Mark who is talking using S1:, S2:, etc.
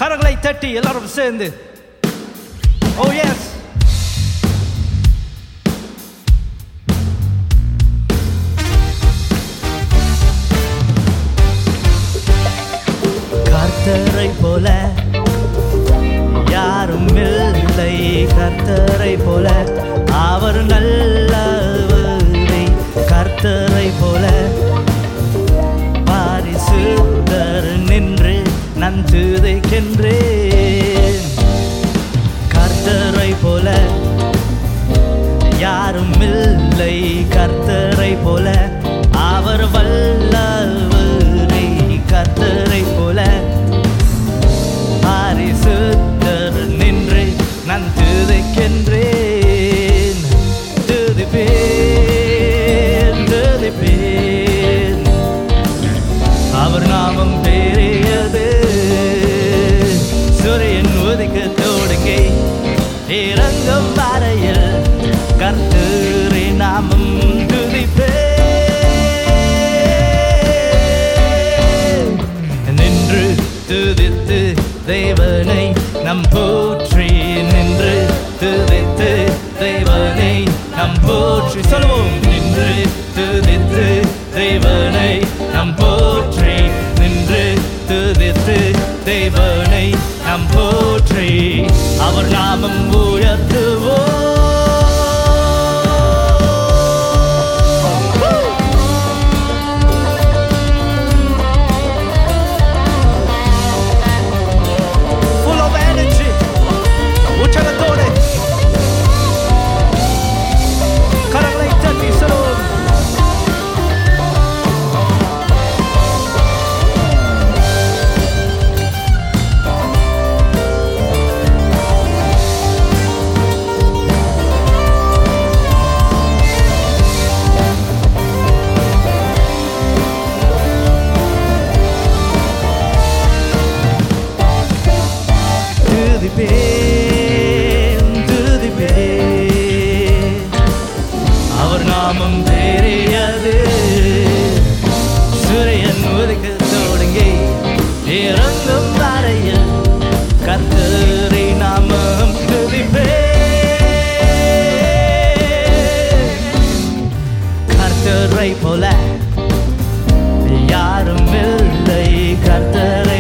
S1: கரங்களை தட்டி எல்லாரும் சேர்ந்து ஓ எஸ் கர்த்தரை போல யாரும் இல்லை கர்த்தரை போல அவர் நல்லவரை கர்த்தரை போல பாரிசுத்தர் நின்று நான் துதைக்கின்றேன் கர்த்தரை போல யாரும் இல்லை கர்த்தரை போல அவர் வல்லவரை கர்த்தரை போல பாரிசுத்தர் நின்று நான் துதைக்கின்றேன் துதிப்பேன் துதிப்பேன் அவர் நாமம் பெரியது சூரியன் உதிக்க தொடங்கி இறங்கும் வரையில் கர்த்தரை நாமம் துதிப்பேன் நின்று துதித்து தேவனை நம் போற்றி நின்று துதித்து தேவனை நம் போற்றி சொல்லுவோம் நின்று துதித்து தேவனை நம் போற்றி நின்று துதித்து தேவனை நம் போற்றி அவர் நாமம் உயர்த்துவோம் full of energy. உற்சாகத்தோடு கரங்களை தட்டி சொல்லுவோம் துதிப்பேன் துதிப்பேன் அவர் நாமம் பெரியது சூரியன் உதிக்க தொடங்கி இறங்கும் வரையில் கர்த்தரை நாமம் துதிப்பேன் கர்த்தரை போல யாரும் இல்லை கர்த்தரை